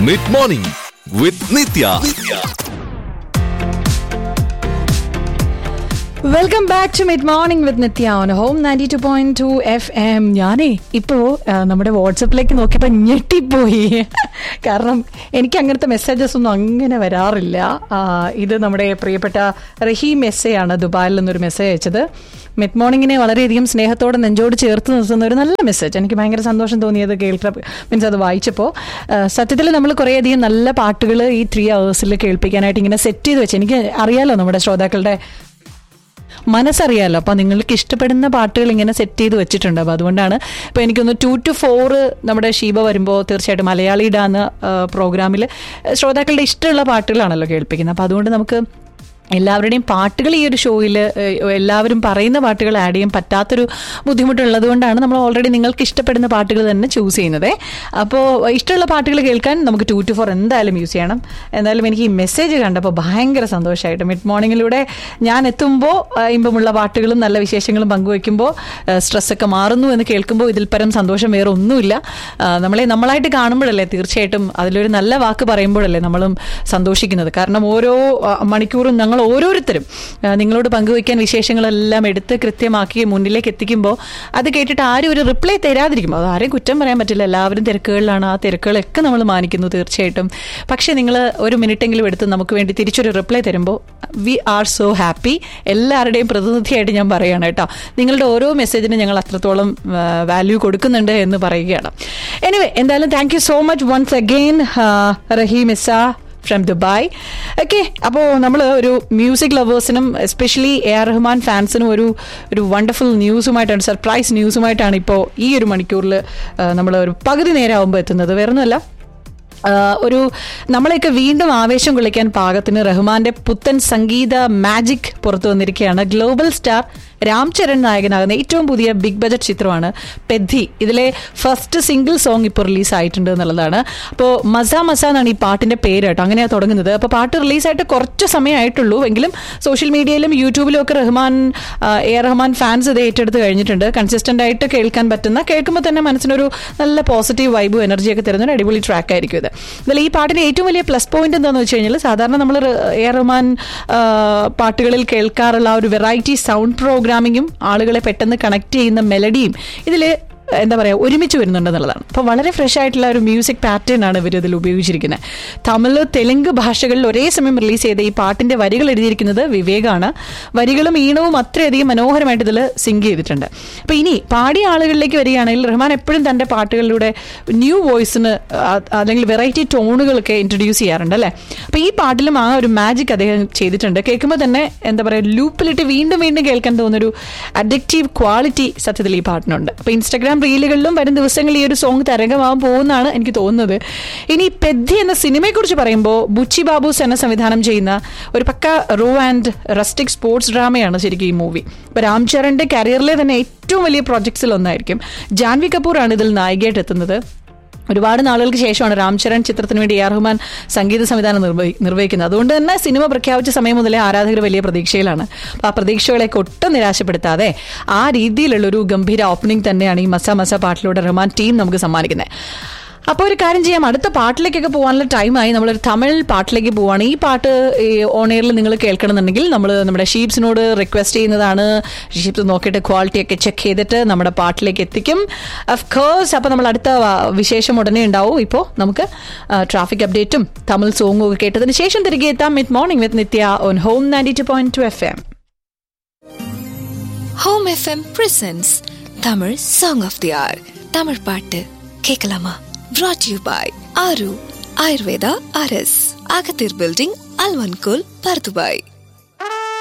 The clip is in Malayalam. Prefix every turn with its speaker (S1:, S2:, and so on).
S1: mid morning with Nithya
S2: welcome back to mid morning with Nithya on home ninety two point two F M ഞാനേ ഇപ്പോ ആ, നമ്മുടെ വാട്സപ്പിലേക്ക് നോക്കിയപ്പോ ഞെട്ടിപ്പോയി കാരണം എനിക്ക് അങ്ങനത്തെ മെസ്സേജസ് ഒന്നും അങ്ങനെ വരാറില്ല ആ, ഇത് നമ്മുടെ പ്രിയപ്പെട്ട റഹീം എസ് ആണ് ദുബായിൽ നിന്നൊരു മെസ്സേജ് അയച്ചത് മിഡ് മോർണിംഗിനെ വളരെയധികം സ്നേഹത്തോടെ നെഞ്ചോട് ചേർത്ത് നിർത്തുന്ന ഒരു നല്ല മെസ്സേജ് എനിക്ക് ഭയങ്കര സന്തോഷം തോന്നിയത് കേൾക്ക മീൻസ് അത് വായിച്ചപ്പോൾ സത്യത്തിൽ നമ്മൾ കുറേയധികം നല്ല പാട്ടുകൾ ഈ ത്രീ അവേഴ്സിൽ കേൾപ്പിക്കാനായിട്ട് ഇങ്ങനെ സെറ്റ് ചെയ്ത് വെച്ച് എനിക്ക് അറിയാലോ നമ്മുടെ ശ്രോതാക്കളുടെ മനസ്സറിയാലോ അപ്പോൾ നിങ്ങൾക്ക് ഇഷ്ടപ്പെടുന്ന പാട്ടുകൾ ഇങ്ങനെ സെറ്റ് ചെയ്ത് വെച്ചിട്ടുണ്ട് അപ്പോൾ അതുകൊണ്ടാണ് ഇപ്പോൾ എനിക്കൊന്ന് ടു ടു ഫോർ നമ്മുടെ ഷീബ വരുമ്പോൾ തീർച്ചയായിട്ടും മലയാളി ഡാന്ന് പ്രോഗ്രാമിൽ ശ്രോതാക്കളുടെ ഇഷ്ടമുള്ള പാട്ടുകളാണല്ലോ കേൾപ്പിക്കുന്നത് അപ്പോൾ അതുകൊണ്ട് നമുക്ക് എല്ലാവരുടെയും പാട്ടുകൾ ഈ ഒരു ഷോയിൽ എല്ലാവരും പറയുന്ന പാട്ടുകൾ ആഡ് ചെയ്യാൻ പറ്റാത്തൊരു ബുദ്ധിമുട്ടുള്ളത് കൊണ്ടാണ് നമ്മൾ ഓൾറെഡി നിങ്ങൾക്ക് ഇഷ്ടപ്പെടുന്ന പാട്ടുകൾ തന്നെ ചൂസ് ചെയ്യുന്നത് അപ്പോൾ ഇഷ്ടമുള്ള പാട്ടുകൾ കേൾക്കാൻ നമുക്ക് ടു ടു ഫോർ എന്തായാലും യൂസ് ചെയ്യണം എന്തായാലും എനിക്ക് ഈ മെസ്സേജ് കണ്ടപ്പോൾ ഭയങ്കര സന്തോഷമായിട്ട് മിഡ് മോർണിംഗിലൂടെ ഞാൻ എത്തുമ്പോൾ ആ, ഇമ്പമുള്ള പാട്ടുകളും നല്ല വിശേഷങ്ങളും പങ്കുവയ്ക്കുമ്പോൾ സ്ട്രെസ്സൊക്കെ മാറുന്നു എന്ന് കേൾക്കുമ്പോൾ ഇതിൽ പരം സന്തോഷം വേറെ ഒന്നുമില്ല ആ, നമ്മളെ നമ്മളായിട്ട് കാണുമ്പോഴല്ലേ തീർച്ചയായിട്ടും അതിലൊരു നല്ല വാക്ക് പറയുമ്പോഴല്ലേ നമ്മളും സന്തോഷിക്കുന്നത് കാരണം ഓരോ ആ, മണിക്കൂറും ഞങ്ങൾ ഓരോരുത്തരും ആ, നിങ്ങളോട് പങ്കുവയ്ക്കാൻ വിശേഷങ്ങളെല്ലാം എടുത്ത് കൃത്യമാക്കി മുന്നിലേക്ക് എത്തിക്കുമ്പോൾ അത് കേട്ടിട്ട് ആരും ഒരു റിപ്ലൈ തരാതിരിക്കും അത് ആരെയും കുറ്റം പറയാൻ പറ്റില്ല എല്ലാവരും തിരക്കുകളിലാണ് ആ തിരക്കുകളൊക്കെ നമ്മൾ മാനിക്കുന്നു തീർച്ചയായിട്ടും പക്ഷേ നിങ്ങൾ ഒരു മിനിറ്റെങ്കിലും എടുത്ത് നമുക്ക് വേണ്ടി തിരിച്ചൊരു റിപ്ലൈ തരുമ്പോൾ വി ആർ സോ ഹാപ്പി എല്ലാവരുടെയും പ്രതിനിധിയായിട്ട് ഞാൻ പറയുകയാണ് കേട്ടോ നിങ്ങളുടെ ഓരോ മെസ്സേജിനും ഞങ്ങൾ അത്രത്തോളം വാല്യൂ കൊടുക്കുന്നുണ്ട് എന്ന് പറയുകയാണ് എനിവേ എന്തായാലും thank you so much once again റഹീമിസ ഫ്രം ദുബായ് ഓക്കെ അപ്പോൾ നമ്മൾ ഒരു മ്യൂസിക് ലവേഴ്സിനും എസ്പെഷ്യലി എ ആർ റഹ്മാൻ ഫാൻസിനും ഒരു ഒരു വണ്ടർഫുൾ ന്യൂസുമായിട്ടാണ് സർപ്രൈസ് ന്യൂസുമായിട്ടാണ് ഇപ്പോൾ ഈ ഒരു മണിക്കൂറിൽ നമ്മൾ ഒരു പകുതി നേരമാകുമ്പോൾ എത്തുന്നത് വേറൊന്നുമല്ല ആഹ് ഒരു നമ്മളെയൊക്കെ വീണ്ടും ആവേശം കൊള്ളിക്കാൻ പാകത്തിന് റഹ്മാന്റെ പുത്തൻ സംഗീത മാജിക് പുറത്തു വന്നിരിക്കുകയാണ് ഗ്ലോബൽ സ്റ്റാർ രാം ചരൺ നായകനാകുന്ന ഏറ്റവും പുതിയ ബിഗ് ബജറ്റ് ചിത്രമാണ് പെദ്ധി ഇതിലെ ഫസ്റ്റ് സിംഗിൾ സോങ് ഇപ്പോൾ റിലീസ് ആയിട്ടുണ്ട് എന്നുള്ളതാണ് അപ്പോൾ മസ മസ എന്നാണ് ഈ പാട്ടിന്റെ പേര് കേട്ടോ അങ്ങനെയാണ് തുടങ്ങുന്നത് അപ്പോൾ പാട്ട് റിലീസായിട്ട് കുറച്ച് സമയമായിട്ടുള്ളൂ എങ്കിലും സോഷ്യൽ മീഡിയയിലും യൂട്യൂബിലും ഒക്കെ റഹ്മാൻ ആഹ് എ ആർ റഹ്മാൻ ഫാൻസ് ഇത് ഏറ്റെടുത്ത് കഴിഞ്ഞിട്ടുണ്ട് കൺസിസ്റ്റന്റ് ആയിട്ട് കേൾക്കാൻ പറ്റുന്ന കേൾക്കുമ്പോൾ തന്നെ മനസ്സിനൊരു നല്ല പോസിറ്റീവ് വൈബും എനർജിയൊക്കെ തരുന്ന ഒരു അടിപൊളി ട്രാക്ക് ആയിരിക്കും ഇത് അതിൽ ഈ പാട്ടിന്റെ ഏറ്റവും വലിയ പ്ലസ് പോയിന്റ് എന്താണെന്ന് വെച്ച് കഴിഞ്ഞാൽ സാധാരണ നമ്മൾ എ ആർ റഹ്മാൻ ആഹ് പാട്ടുകളിൽ കേൾക്കാറുള്ള ആ ഒരു വെറൈറ്റി സൗണ്ട് പ്രോഗ്രാമിങ്ങും ആളുകളെ പെട്ടെന്ന് കണക്ട് ചെയ്യുന്ന മെലഡിയും ഇതിൽ എന്താ പറയുക ഒരുമിച്ച് വരുന്നുണ്ടെന്നുള്ളതാണ് അപ്പോൾ വളരെ ഫ്രഷ് ആയിട്ടുള്ള ഒരു മ്യൂസിക് പാറ്റേൺ ആണ് ഇവർ ഇതിൽ ഉപയോഗിച്ചിരിക്കുന്നത് തമിഴ് തെലുങ്ക് ഭാഷകളിൽ ഒരേ സമയം റിലീസ് ചെയ്ത ഈ പാട്ടിന്റെ വരികൾ എഴുതിയിരിക്കുന്നത് വിവേകാണ് വരികളും ഈണവും അത്രയധികം മനോഹരമായിട്ട് ഇതിൽ സിങ്ക് ചെയ്തിട്ടുണ്ട് അപ്പോൾ ഇനി പാടിയ ആളുകളിലേക്ക് വരികയാണെങ്കിൽ റഹ്മാൻ എപ്പോഴും തന്റെ പാട്ടുകളിലൂടെ ന്യൂ വോയിസിന് അല്ലെങ്കിൽ വെറൈറ്റി ടോണുകളൊക്കെ ഇൻട്രൊഡ്യൂസ് ചെയ്യാറുണ്ട് അല്ലേ അപ്പോൾ ഈ പാട്ടിലും ആ ഒരു മാജിക് അദ്ദേഹം ചെയ്തിട്ടുണ്ട് കേൾക്കുമ്പോൾ തന്നെ എന്താ പറയുക ലൂപ്പിലിട്ട് വീണ്ടും വീണ്ടും കേൾക്കാൻ തോന്നുന്നൊരു അഡിക്റ്റീവ് ക്വാളിറ്റി സത്യത്തിൽ ഈ പാട്ടിനുണ്ട് അപ്പോൾ ഇൻസ്റ്റാഗ്രാം റീലുകളിലും വരും ദിവസങ്ങളിൽ ഈ ഒരു സോങ് തരംഗമാവാൻ പോകുന്നതാണ് എനിക്ക് തോന്നുന്നത് ഇനി പെദ്ധി എന്ന സിനിമയെക്കുറിച്ച് പറയുമ്പോൾ ബുച്ചി ബാബു സെന സംവിധാനം ചെയ്യുന്ന ഒരു പക്ക റോ ആൻഡ് റസ്റ്റിക് സ്പോർട്സ് ഡ്രാമയാണ് ശരിക്കും ഈ മൂവി ഇപ്പോൾ രാം ചരണിന്റെ കരിയറിലെ തന്നെ ഏറ്റവും വലിയ പ്രോജക്ട്സിൽ ഒന്നായിരിക്കും ജാൻവി കപൂറാണ് ഇതിൽ നായികയായിട്ട് എത്തുന്നത് ഒരുപാട് നാളുകൾക്ക് ശേഷമാണ് രാംചരൺ ചിത്രത്തിന് വേണ്ടി എ ആർ റഹ്മാൻ സംഗീത സംവിധാനം നിർവഹി നിർവഹിക്കുന്നത് അതുകൊണ്ട് തന്നെ സിനിമ പ്രഖ്യാപിച്ച സമയം മുതലേ ആരാധകർ വലിയ പ്രതീക്ഷയിലാണ് അപ്പോൾ ആ പ്രതീക്ഷകളെയൊക്കെ ഒട്ടും നിരാശപ്പെടുത്താതെ ആ രീതിയിലുള്ള ഒരു ഗംഭീര ഓപ്പണിംഗ് തന്നെയാണ് ഈ മസ മസ പാട്ടിലൂടെ റഹ്മാൻ ടീം നമുക്ക് സമ്മാനിക്കുന്നത് അപ്പോൾ ഒരു കാര്യം ചെയ്യാം അടുത്ത പാട്ടിലേക്കൊക്കെ പോകാനുള്ള ടൈമായി നമ്മളൊരു തമിഴ് പാട്ടിലേക്ക് പോവാണ് ഈ പാട്ട് ഈ ഓണെയറിൽ നിങ്ങൾ കേൾക്കണമെന്നുണ്ടെങ്കിൽ നമ്മൾ നമ്മുടെ ഷീപ്സിനോട് റിക്വസ്റ്റ് ചെയ്യുന്നതാണ് ഷീപ്സ് നോക്കിയിട്ട് ക്വാളിറ്റി ഒക്കെ ചെക്ക് ചെയ്തിട്ട് നമ്മുടെ പാട്ടിലേക്ക് എത്തിക്കും ഓഫ് കോഴ്സ് അപ്പോൾ നമ്മൾ അടുത്ത വ- വിശേഷം ഉടനെ ഉണ്ടാവും ഇപ്പോൾ നമുക്ക് ട്രാഫിക് അപ്ഡേറ്റും തമിഴ് സോങ്ങും ഒക്കെ കേട്ടതിന് ശേഷം തിരികെ എത്താം mid morning with Nithya on home ninety two point two F M
S3: home F M presents Tamil song of the hour Tamil பாட்டு கேட்கலாமா brought you by Aaru Ayurveda அரஸ் அகத்தீர் பில்டிங் அல்வன்கோல் பர்துபாய்